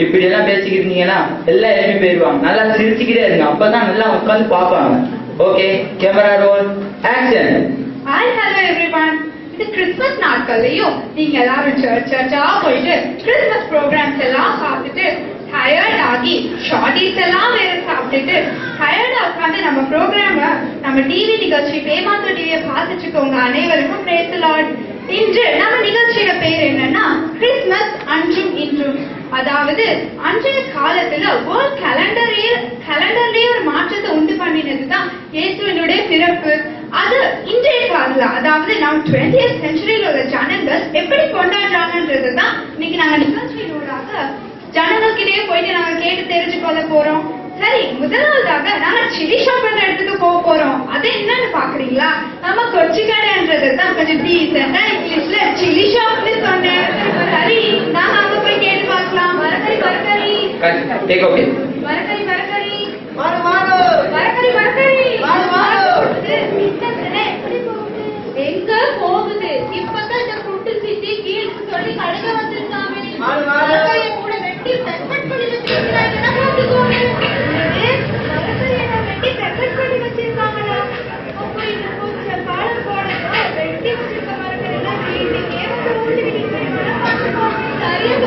இப்படி எல்லாம் பேசிக்கிட்டு இருந்தீங்கன்னா எல்லாம் எழுப்பி போயிடுவாங்க நல்லா சிரிச்சுக்கிட்டே இருங்க அப்பதான் நல்லா உட்காந்து பார்ப்பாங்க okay camera roll action hi hello everyone இது கிறிஸ்மஸ் நாட்கள்லயும் நீங்க எல்லாரும் சர்ச் சர்ச்சா போயிட்டு கிறிஸ்மஸ் ப்ரோக்ராம்ஸ் எல்லாம் பார்த்துட்டு டயர்ட் ஆகி ஷார்டிஸ் எல்லாம் வேற சாப்பிட்டுட்டு டயர்டா உட்காந்து நம்ம ப்ரோக்ராம நம்ம டிவி நிகழ்ச்சி பேமாத்திர டிவியை பார்த்துட்டு இருக்கவங்க அனைவருக்கும் praise the Lord. இன்று நம்ம நிகழ்ச்சியோட பேர் என்னன்னா கிறிஸ்மஸ் அன்றும் இன்றும் அதாவது அன்றைய காலத்துல வேர்ல்ட் கேலண்டரே கேலண்டர்லயே ஒரு மாற்றத்தை உண்டு பண்ணினதுதான் இயேசுவினுடைய பிறப்பு அது இன்றைய காலத்துல அதாவது நம்ம டுவெண்டியத் செஞ்சுரியில உள்ள ஜனங்கள் எப்படி கொண்டாடுறாங்கன்றது தான் இன்னைக்கு நாங்க நிகழ்ச்சியினூடாக ஜனங்கள்கிட்டயே போயிட்டு நாங்க கேட்டு தெரிஞ்சு கொள்ள போறோம் சரி முதலாவதாக நாங்க சில்லி ஷாப் பண்ற இடத்துக்கு போக போறோம் அது என்னன்னு பாக்குறீங்களா நம்ம கொச்சி கடைன்றது தான் கொஞ்சம் டீசெண்டா இங்கிலீஷ்ல சில்லி ஷாப்னு சொன்னேன் சரி நாங்க அங்க போய் கேட்டு பார்க்கலாம் வரக்கறி வரக்கறி டேக் ஓகே வரக்கறி வரக்கறி மாறு மாறு வரக்கறி வரக்கறி வாரு, வாரு. இது இந்த எப்படி போகுது எங்க போகுது இப்பதான் இந்த குண்டு சிட்டி கீழ்க்கு சொல்லி கழுக வந்திருக்காங்க வாரு, வாரு. வரக்கறியை கூட வெட்டி செக்மெண்ட் பண்ணி வச்சிருக்காங்கன்னா பார்த்துக்கோங்க இது வரக்கறியை வெட்டி செக்மெண்ட் பண்ணி வச்சிருக்காங்களா அப்போ இது கொஞ்சம் காலம் போடணும் வெட்டி வச்சிருக்க வரக்கறியெல்லாம் வீட்டுக்கே வந்து ஊட்டிக்கிட்டு சரியா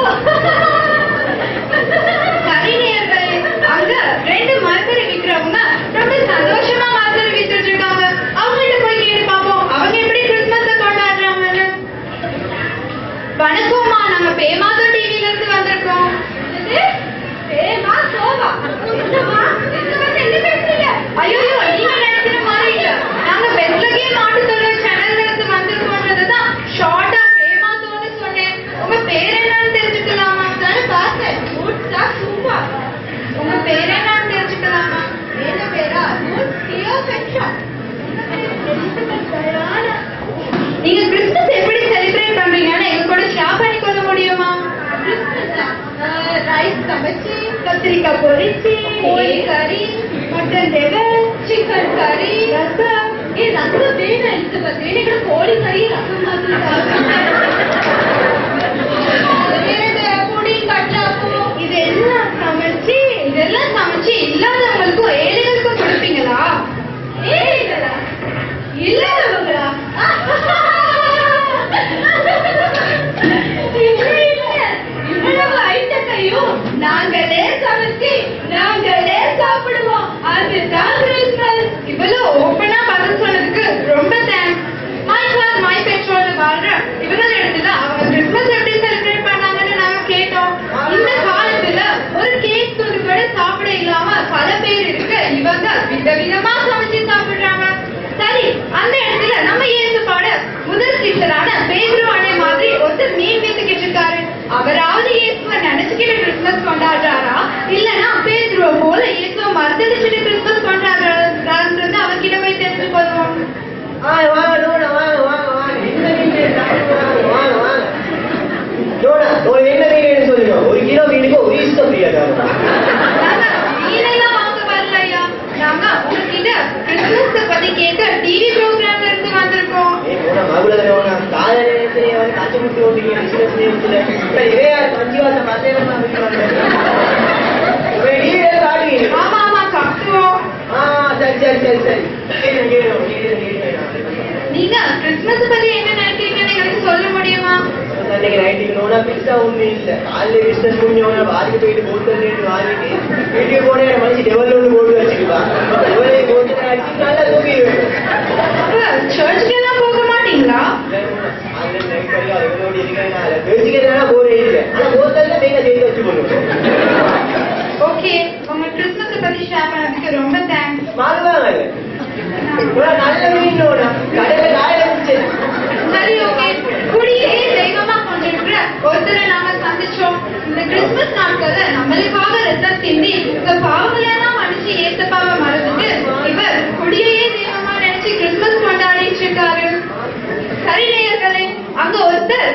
சரி நேயர்களே, அங்க ரெண்டு மரக்கறி விக்கிறவங்க ரொம்ப சந்தோஷமா மரக்கறி வித்துட்டு இருக்காங்க அவங்கள்ட்ட போய் கேட்டு பார்ப்போம் அவங்க எப்படி கிறிஸ்மஸ கொண்டாடுறாங்கன்னு வணக்கம்மா நாங்க பேமாதோ டிவில இருந்து வந்திருக்கோம் என்னது? பேமா சோவா என்னம்மா? எங்க வந்து என்ன பேசுறீங்க? ஐயோ நீங்க நினைக்கிற மாதிரி இல்ல நாங்க பெஸ்லகே மாட்டு தொழில் சேனல்ல இருந்து வந்திருக்கோம்ன்றதுதான் ஷார்ட்டா பேமாதோன்னு சொன்னேன் உங்க பேர் என்னன்னு தெரிஞ்சுக்கலாமா தானே பார்த்தேன் ரூட்ஸா சூப்பா உங்க பேர் என்னன்னு தெரிஞ்சுக்கலாமா என்ன பேரா ரூட்ஸ் கியோ பெட்ரா நீங்க கிறிஸ்மஸ் எப்படி செலிப்ரேட் பண்றீங்கன்னு எங்க கூட ஷேர் பண்ணி கொள்ள முடியுமா ரைஸ் சமைச்சு கத்திரிக்காய் பொரிச்சு கோழி கறி மட்டன் டெவல் சிக்கன் கறி ரசம் ஏ ரசம் வேணும் எனக்கு பத்தி கூட கோழி கறி ரசம் இதெல்லாம் சமைச்சு இதெல்லாம் சமைச்சு இல்லாதவங்களுக்கும் ஏழைகளுக்கும் கொடுப்பீங்களா ஏழைகளா இல்லாதவங்களா இல்ல, இல்ல. இவ்வளவு ஐட்டத்தையும் நாங்களே சமைச்சு நாங்களே சாப்பிடுவோம் அதுதான் கிறிஸ்மஸ் இவ்வளவு ஓப்பனா பதில் சொன்னதுக்கு ரொம்ப தேங்க்ஸ் மை கிளாஸ் மை பெட்ரோல் வாழ்ற இவங்க இடத்துல அவங்க கிறிஸ்மஸ் எப்படி செலிப்ரேட் பண்ணாங்கன்னு நாங்க கேட்டோம் இந்த காலத்துல ஒரு கேக் துண்டு கூட சாப்பிட இல்லாம பல பேர் இருக்கு இவங்க விதவிதமா சமைச்சு சாப்பிடுறாங்க சரி அந்த இடத்துல நம்ம இயேசு பாட முதல் டீச்சரான பேதுரு அண்ணே மாதிரி ஒருத்தர் மீன் வித்துக்கிட்டு இருக்காரு அவராவது இயேசுவை நினைச்சுக்கிட்டு கிறிஸ்மஸ் கொண்டாடுறாரா இல்லனா பேதுருவ போல இயேசுவை மறந்துடுச்சுட்டு கிறிஸ்மஸ் கொண்டாடுறாருன்றது அவர்கிட்ட போய் தெரிஞ்சு கொள்வோம் வாங்க வாங்க டோனா வாங்க வாங்க வாங்க என்ன மீன் வாங்க வாங்க வாங்க டோனா ஒரு என்ன மீன் சொல்லுங்க ஒரு கிலோ மீனுக்கு ஒரு இஷ்டம் ஃப்ரீயா நாங்க மீனெல்லாம் வாங்க வரல ஐயா நாங்க உங்ககிட்ட கிறிஸ்மஸ் பத்தி கேட்க டிவி ப்ரோக்ராம்ல இருந்து வந்திருக்கோம் ஏய் போனா மகுல டோனா கால நேரத்திலே வந்து கச்சு முட்டி ஓட்டிங்க பிசினஸ் நேரத்துல இப்ப இதே யார் அஞ்சு வாசம் மத்தேரமா விக்கிறாங்க இப்ப நீ வேற காட்டுவீங்க ஆமா ஆமா கட்டுவோம் ஆ சரி சரி சரி சரி கேளுங்க கேளுங்க கேளுங்க கேளுங்க நீங்க கிறிஸ்மஸ் பத்தி என்ன நினைக்கிறீங்கன்னு எனக்கு சொல்ல முடியுமா அன்னைக்கு நைட்டுக்கு நோனா பெருசா ஒண்ணும் இல்ல காலையில பிசினஸ் முடிஞ்சவன வாரிக்கு போயிட்டு போட்டு ரேட்டு வாங்கிட்டு வீட்டுக்கு போன என் மனுஷன் டெவல் ஒன்று போட்டு வச்சிருப்பா இவரே போட்டு அடிச்சு நல்லா தூக்கிடுவேன் அப்ப சர்ச்சுக்கு எல்லாம் போக மாட்டீங்களா அதுல நைட் வரையும் இவனோட இருக்கனால பேசிக்கிறதுனால போரே இல்லை ஆனா போத்தல்ல மெயினா சேர்த்து வச்சு கொள்ளுவோம் ஓகே உங்க கிறிஸ்மஸ் பத்தி ஷேர் பண்ணதுக்கு ரொம்ப தேங்க்ஸ் மாறுவாங்க நல்ல மீன் நோனா கடையில காய வச்சு சரி ஓகே குடியே தெய்வமா கொண்டிருக்கிற ஒருத்தரை நாம சந்திச்சோம் இந்த கிறிஸ்மஸ் நாட்கள்ல நம்மளுக்காக ரத்தம் சிந்தி இந்த பாவங்களை எல்லாம் மன்னிச்சு ஏசப்பாவை மறந்துட்டு இவர் குடியையே தெய்வமா நினைச்சு கிறிஸ்மஸ் கொண்டாடிட்டு இருக்காரு சரி நேயர்களே அங்க ஒருத்தர்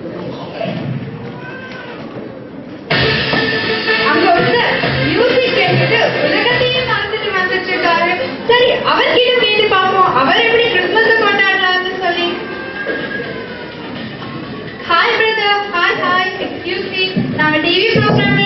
அங்க ஒருத்தர் மியூசிக் கேட்டுட்டு உலகத்தையே மறந்துட்டு வந்துட்டு இருக்காரு சரி அவர்கிட்ட கேட்டு பார்ப்போம் அவர் எப்படி கிறிஸ்மஸ் கொண்டாடுறாருன்னு சொல்லி hi brother hi hi excuse me நாங்க டிவி ப்ரோக்ராம்ல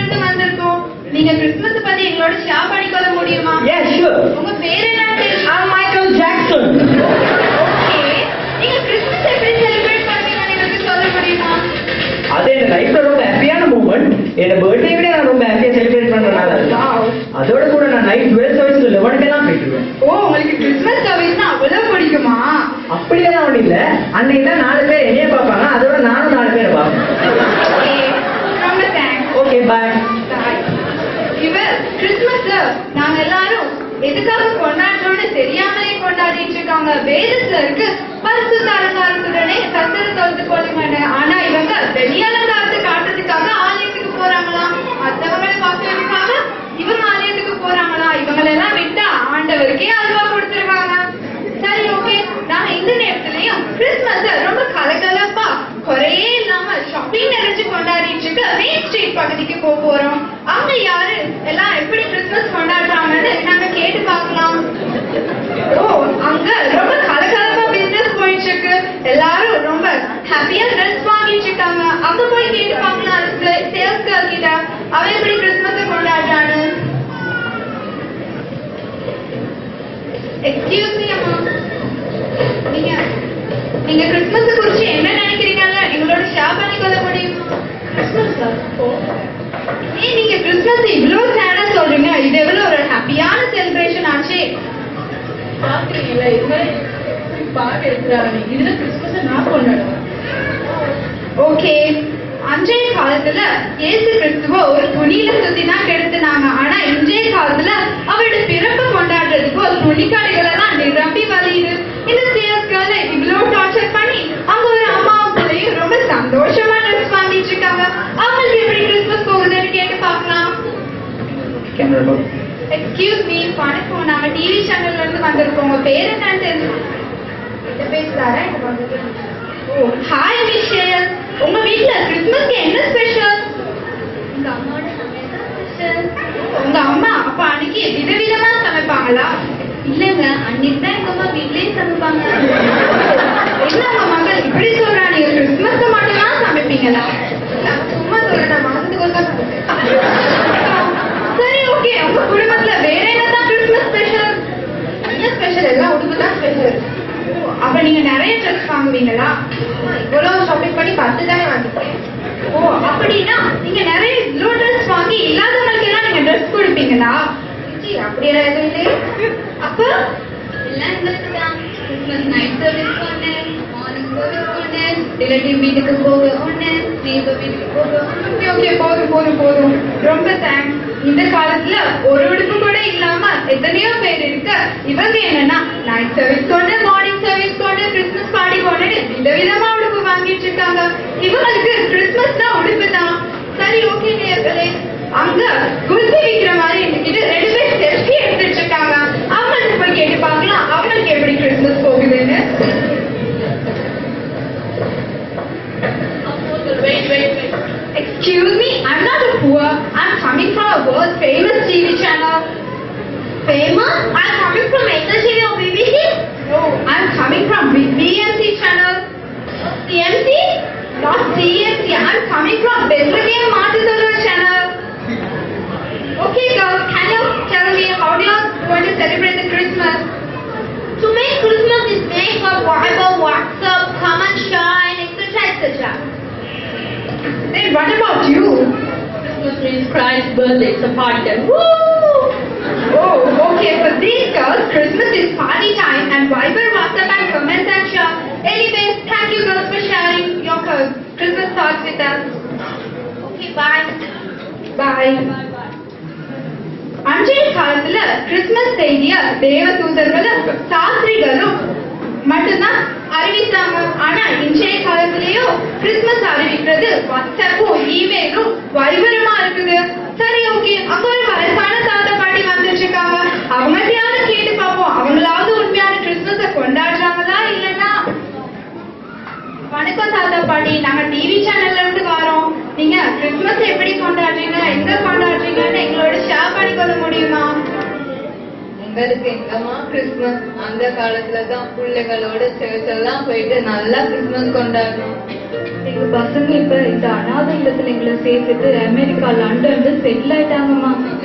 நீங்க கிறிஸ்துமஸ் பத்தி எங்களோட ஷேர் பண்ணிக்கொள்ள முடியுமா Yeah, sure. உங்க பேர் என்ன I'm Michael Jackson. ஓகே நீங்க கிறிஸ்துமஸ் எப்படி செலிப்ரேட் பண்ணுவீங்கன்னு எனக்கு சொல்ல முடியுமா அது என் லைஃப்ல ரொம்ப ஹாப்பியான மூமெண்ட் என் பர்த்டே விட நான் ரொம்ப ஹாப்பியா செலிப்ரேட் பண்றனால Wow. அதோட கூட நான் நைட் டுவெல் சர்வீஸ் லெவனுக்கு எல்லாம் போயிட்டுருவேன் ஓ உங்களுக்கு கிறிஸ்துமஸ் சர்வீஸ்னா அவ்வளவு பிடிக்குமா அப்படியெல்லாம் ஒண்ணும் இல்ல அன்னைக்கு தான் நாலு பேர் என்னைய பார்ப்பாங்க அதோட நானும் நாலு பேரை பார்ப்பேன் ஓகே ரொம்ப தேங்க்ஸ் ஓகே பாய் இவர் கிறிஸ்துமஸ் நாங்க எல்லாரும் எதுக்காக கொண்டாடுறோம்னு தெரியாமலே கொண்டாடிட்டு இருக்காங்க வேதத்துல இருக்கு பரிசுத்த அலங்காரத்துடனே கத்தரை தொழுது கொள்ளுங்க ஆனா இவங்க வெளி அலங்காரத்தை காட்டுறதுக்காக ஆலயத்துக்கு போறாங்களாம் மத்தவங்களை பார்க்கறதுக்காக இவங்க ஆலயத்துக்கு போறாங்களா இவங்களை எல்லாம் விட்டா ஆண்டவருக்கே அல்வா கொடுத்துருவாங்க சரி ஓகே நான் இந்த நேரத்துலயும் கிறிஸ்துமஸ் ரொம்ப கலகலப்பா குறையே இல்லாம ஷாப்பிங் நிறைஞ்சு கொண்டாடிட்டு இருக்க மெயின் ஸ்ட்ரீட் பகுதிக்கு போக போறோம் அங்க யாரு எல்லாம் எப்படி கிறிஸ்துமஸ் கொண்டாடுறாங்கன்னு நாங்க கேட்டு பார்க்கலாம் ஓ அங்க ரொம்ப கலகலப்பா பிசினஸ் போயிட்டு இருக்கு எல்லாரும் ரொம்ப ஹாப்பியா ட்ரெஸ் வாங்கிட்டு இருக்காங்க அங்க போய் கேட்டு பார்க்கலாம் சேல்ஸ் கேர்ள் கிட்ட அவ எப்படி கிறிஸ்துமஸ் கொண்டாடுறான்னு எக்ஸ்கியூஸ் மீ அம்மா நீங்க நீங்க கிறிஸ்துமஸ் குறிச்சு என்ன நினைக்கிறீங்கன்னு எங்களோட ஷேர் பண்ணிக்கொள்ள முடியுமா கிறிஸ்துமஸ் ஏன் நீங்க கிறிஸ்துமஸ் இவ்வளவு சேடா சொல்றீங்க இது எவ்வளவு ஒரு ஹாப்பியான செலிப்ரேஷன் ஆச்சே பாக்குறீங்களா இது பாட்டு எடுக்கிறாங்க இதுல கிறிஸ்துமஸ் நான் கொண்டாடுவேன் ஓகே அன்றைய காலத்துல இயேசு கிறிஸ்துவ ஒரு துணியில சுத்தி தான் கெடுத்துனாங்க ஆனா இன்றைய காலத்துல அவருடைய பிறப்பு கொண்டாடுறதுக்கு ஒரு துணிக்கடைகள் எல்லாம் நிரம்பி வலியுது இந்த சேல்ஸ்கால இவ்வளவு டார்ச்சர் பண்ணி அங்க ஒரு அம்மாவும் பிள்ளையும் ரொம்ப சந்தோஷமா ட்ரெஸ் வாங்கிட்டு இருக்காங்க அவங்களுக்கு எப்படி கிறிஸ்துமஸ் போகுதுன்னு கேட்டு பார்க்கலாம் கேமரா எக்ஸ்கியூஸ் மீ வணக்கம் நாங்க டிவி சேனல்ல இருந்து வந்திருக்கோம் உங்க பேர் என்னன்னு தெரிஞ்சு கிட்ட பேசுறாரா இப்ப வந்துட்டு ஓ ஹாய் மிஷேல் உங்க வீட்ல கிறிஸ்மஸ்க்கு என்ன ஸ்பெஷல் உங்க அம்மாவோட சமையல் தான் ஸ்பெஷல் உங்க அம்மா அப்ப அன்னைக்கு விதவிதமா சமைப்பாங்களா இல்லங்க அன்னைக்கு தான் எங்க அம்மா வீட்லயே சமைப்பாங்க என்ன உங்க மகள் இப்படி சொல்றா நீங்க கிறிஸ்மஸ்க்கு மட்டும் தான் சமைப்பீங்களா இல்ல, சும்மா சொல்றேன் மாசத்துக்கு ஒருக்கா சமைப்பேன் சரி ஓகே உங்க குடும்பத்துல வேற என்னதான் கிறிஸ்மஸ் ஸ்பெஷல் என்ன ஸ்பெஷல் எல்லாம் உடுப்பு தான் ஸ்பெஷல் அப்ப நீங்க நிறைய ட்ரெஸ் வாங்குவீங்களா இவ்வளவு ஷாப்பிங் பண்ணி பத்து தானே வாங்கிட்டேன் ஓ அப்படின்னா நீங்க நிறைய இவ்வளோ ட்ரெஸ் வாங்கி இல்லாதவங்களுக்கு எல்லாம் நீங்க ட்ரெஸ் கொடுப்பீங்களா ஜி அப்படியெல்லாம் எதுவும் இல்லையே அப்ப எல்லாம் எங்களுக்கு தான் கிறிஸ்மஸ் நைட் சர்வீஸ் ஒன்று மார்னிங் சர்வீஸ் ஒன்று ரிலேட்டிவ் வீட்டுக்கு போக ஒன்று நெய்பர் வீட்டுக்கு போக ஓகே ஓகே போதும் போதும் போதும் ரொம்ப தேங்க்ஸ் இந்த காலத்துல ஒரு உடுப்பு கூட இல்லாம எத்தனையோ பேர் இருக்க இவங்க என்னன்னா நைட் சர்வீஸ் கொண்டு மார்னிங் சர்வீஸ் கொண்டு கிறிஸ்மஸ் பார்ட்டி கொண்டு விதவிதமா உடுப்பு வாங்கிட்டு இருக்காங்க இவங்களுக்கு கிறிஸ்மஸ் தான் உடுப்பு தான் சரி ஓகே நேர்களே அங்க குல்ஃபி விக்கிற மாதிரி என்கிட்ட ரெண்டு பேர் செல்ஃபி எடுத்துட்டு இருக்காங்க அவங்களுக்கு போய் கேட்டு பார்க்கலாம் அவங்களுக்கு எப்படி கிறிஸ்மஸ் போகுதுன்னு Wait, wait, wait. Excuse me, I'm not a poor. I'm coming from a world famous TV channel. Famous? I'm coming from NTV or BBC? No, I'm coming from B- BMC channel. CMC? Not CMC. I'm coming from Bethlehem Martyrs channel. Okay, girl, can you tell me how do you going to celebrate the Christmas? To me, Christmas is made for Bible, WhatsApp, come and shine, etc. etc. Then what about you? Christmas means Christ's birthday. It's a party. Woo! Oh, okay. For these girls, Christmas is party time and Viber, WhatsApp and comments and share. Anyways, thank you girls for sharing your cur- Christmas thoughts with us. Okay, bye. Bye. அன்றைய காலத்துல Christmas செய்திய தேவ தூதர்களும் சாஸ்திரிகளும் மட்டும்தான் அறிவித்தாங்க ஆனா இன்றைய காலத்திலயும் Christmas அறிவிக்கிறது வாட்ஸ்அப்பும் இமெயிலும் வைபரமா இருக்குது சரி ஓகே அங்க ஒரு வயசான தாத்தா பாட்டி வந்துட்டு இருக்காங்க அவங்கள்ட்டயாவது கேட்டு பார்ப்போம் அவங்களாவது உண்மையான கிறிஸ்துமஸ கொண்டாடுறாங்களா இல்லைன்னா வணக்கம் தாத்தா பாட்டி நாங்க டிவி சேனல்ல இருந்து வரோம் நீங்க கிறிஸ்துமஸ் எப்படி கொண்டாடுறீங்க எங்க கொண்டாடுறீங்கன்னு எங்களோட ஷேர் பண்ணிக்கொள்ள முடியுமா எங்களுக்கு எங்கம்மா கிறிஸ்மஸ் அந்த காலத்துல தான் பிள்ளைகளோட சேர்த்து எல்லாம் போயிட்டு நல்லா கிறிஸ்மஸ் கொண்டாடணும் எங்க பசங்க இப்ப இந்த அனாதை இல்லத்துல எங்களை சேர்த்துட்டு அமெரிக்கா லண்டன்ல செட்டில் ஆயிட்டாங்கம்மா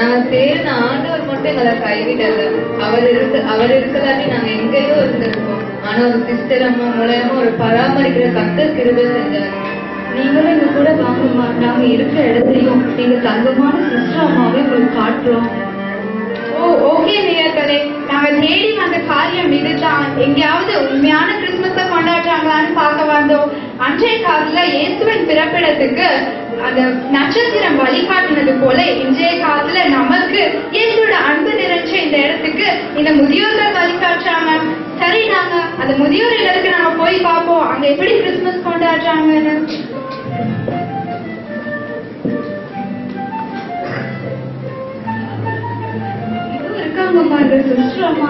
நான் தேடின ஆண்டவர் மட்டும் எங்களை கைவிடல அவர் இருக்கு அவர் இருக்கலாட்டி நாங்க எங்கேயோ இருந்திருப்போம் ஆனா ஒரு சிஸ்டர் அம்மா மூலயமா ஒரு பராமரிக்கிற கத்தர் கிருபை செஞ்சாரு நீங்களும் எங்க கூட வாங்கம்மா நாங்க இருக்கிற இடத்தையும் எங்க தங்கமான சிஸ்டர் அம்மாவை உங்களுக்கு காட்டுறோம் ஓ ஓகே நேயர்களே நாங்க தேடி வந்த காரியம் இதுதான் எங்கேயாவது உண்மையான கிறிஸ்துமஸ கொண்டாடுறாங்களான்னு பார்க்க வந்தோம் அன்றைய காலத்துல இயேசுவின் பிறப்பிடத்துக்கு அந்த நட்சத்திரம் வழிகாட்டினது போல இன்றைய காலத்துல நமக்கு இயேசுவோட அன்பு நிறைஞ்ச இந்த இடத்துக்கு இந்த முதியோர்கள் வழிகாட்டுறாங்க சரி நாங்க அந்த முதியோர் இல்லத்துக்கு நாங்க போய் பார்ப்போம் அங்க எப்படி கிறிஸ்துமஸ் கொண்டாடுறாங்கன்னு இதுவும் இருக்காங்கம்மா இந்த சிஸ்டர் அம்மா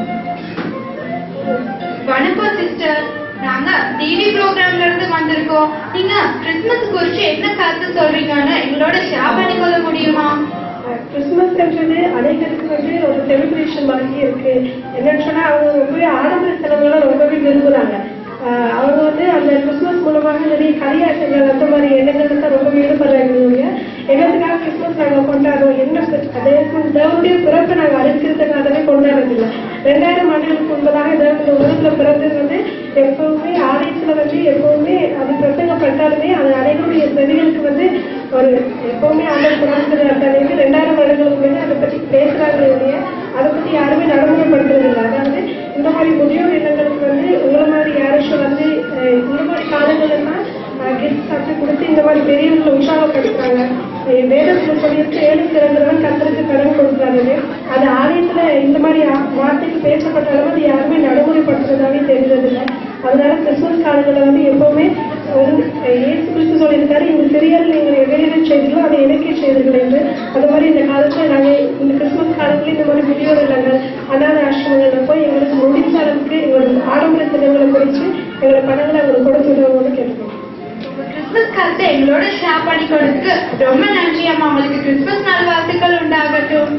வணக்கம் சிஸ்டர் நாங்க டிவி ப்ரோக்ராம்ல இருந்து வந்திருக்கோம் நீங்க கிறிஸ்துமஸ் குறிச்சு என்ன கருத்து சொல்றீங்கன்னு எங்களோட ஷேர் பண்ணிக்கொள்ள முடியுமா கிறிஸ்துமஸ்ன்றது அனைவருக்கு வந்து ஒரு செலிப்ரேஷன் மாதிரி இருக்கு என்னன்னு சொன்னா அவங்க ரொம்பவே ஆடம்பர செலவுகளை ரொம்பவே விரும்புறாங்க ஆஹ் அவங்க வந்து அந்த கிறிஸ்துமஸ் மூலமாக நிறைய கரியாட்டங்கள் அந்த மாதிரி எண்ணங்கள் தான் ரொம்ப ஈடுபடுறாங்க ஒழிய என்னத்துக்காக கிறிஸ்துமஸ் நாங்க கொண்டாடுறோம் என்ன ஸ்பெ- அதே தேவனுடைய பிறப்பை நாங்க அறிவிக்கிறதுக்காகவே கொண்டாடுறதில்லை ரெண்டாயிரம் ஆண்டுகளுக்கு முன்பதாக தேவன் இந்த உலகத்துல பிறந்தது வந்து எப்பவுமே ஆலயத்துல வந்து எப்பவுமே அது பிரசங்கப்பட்டாலுமே அது அனைவருடைய செவிகளுக்கு வந்து ஒரு எப்பவுமே ஆண்டவர் பிறந்தது ரெண்டாயிரம் வருடங்களுக்கு முன்னாடி அதை பத்தி பேசுறாங்களே ஒழிய அதை பத்தி யாருமே நடைமுறைப்படுத்துறது இல்லை அதாவது இந்த மாதிரி முதியோர் இல்லங்களுக்கு வந்து உங்களை மாதிரி யாராச்சும் வந்து அஹ், இந்த மாதிரி காலங்கள்லாம் கிஃப்ட் சாப்பிட்டு கொடுத்து இந்த மாதிரி பெரியவர்களை உற்சாகப்படுத்துறாங்க அஹ், வேதத்துல சொல்லியிருக்கு ஏழு சிறந்தவன் கத்தருக்கு கடன் கொடுக்குறாரு அது ஆலயத்துல இந்த மாதிரி ஆ- வார்த்தைக்கு பேசப்பட்டாலும் அது யாருமே நடைமுறைப்படுத்துறதாவே தெரிகிறது இல்லை அதனால கிறிஸ்துமஸ் காலங்களில் வந்து எப்பவுமே ஒரு இயேசு கிறிஸ்து சொல்லியிருக்காரு இந்த சிறியர் நீங்கள் எவ்வளவு செய்தீங்களோ அதை எனக்கே செய்தீர்கள் என்று அது மாதிரி இந்த காலத்துல நாங்கள் இந்த கிறிஸ்துமஸ் காலத்துல இந்த மாதிரி முதியோர் இல்லங்கள் அனாத ஆசிரமங்கள்ல போய் எங்களுக்கு முடிஞ்ச அளவுக்கு எங்களோட ஆடம்பர திட்டங்களை குறித்து எங்களோட பணங்களை அவங்களுக்கு கொடுத்து உதவுவோம்னு கேட்டுக்கோங்க கிறிஸ்துமஸ் கருத்தை எங்களோட ஷேர் பண்ணிக்கொண்டதுக்கு ரொம்ப நன்றி அம்மா உங்களுக்கு கிறிஸ்துமஸ் நல்வாழ்த்துக்கள் உண்டாகட்டும்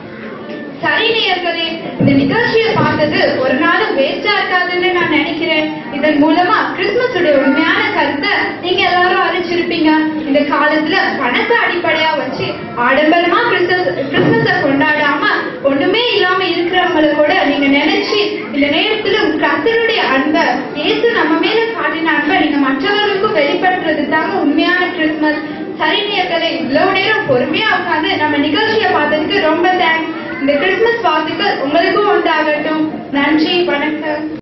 சரி நேயர்களே இந்த நிகழ்ச்சியை பார்த்தது ஒரு நாளும் வேஸ்டா இருக்காதுன்னு நான் நினைக்கிறேன் இதன் மூலமா கிறிஸ்துமஸ் உடைய உண்மையான கருத்தை நீங்க எல்லாரும் அறிஞ்சிருப்பீங்க இந்த காலத்துல பணத்தை அடிப்படையா வச்சு ஆடம்பரமா கிறிஸ்துமஸ் கிறிஸ்துமஸ கொண்டாடாம ஒண்ணுமே இல்லாம இருக்கிறவங்களை கூட நீங்க நினைச்சு இந்த நேரத்துல கர்த்தருடைய அன்பை இயேசு நம்ம மேல காட்டின அன்பை நீங்க மற்றவர்களுக்கும் வெளிப்படுத்துறது தாங்க உண்மையான கிறிஸ்துமஸ் சரி நேயர்களே இவ்வளவு நேரம் பொறுமையா உட்காந்து நம்ம நிகழ்ச்சியை பார்த்ததுக்கு ரொம்ப தேங்க்ஸ் இந்த கிறிஸ்துமஸ் வாழ்த்துக்கள் உங்களுக்கும் உண்டாகட்டும் நன்றி வணக்கம்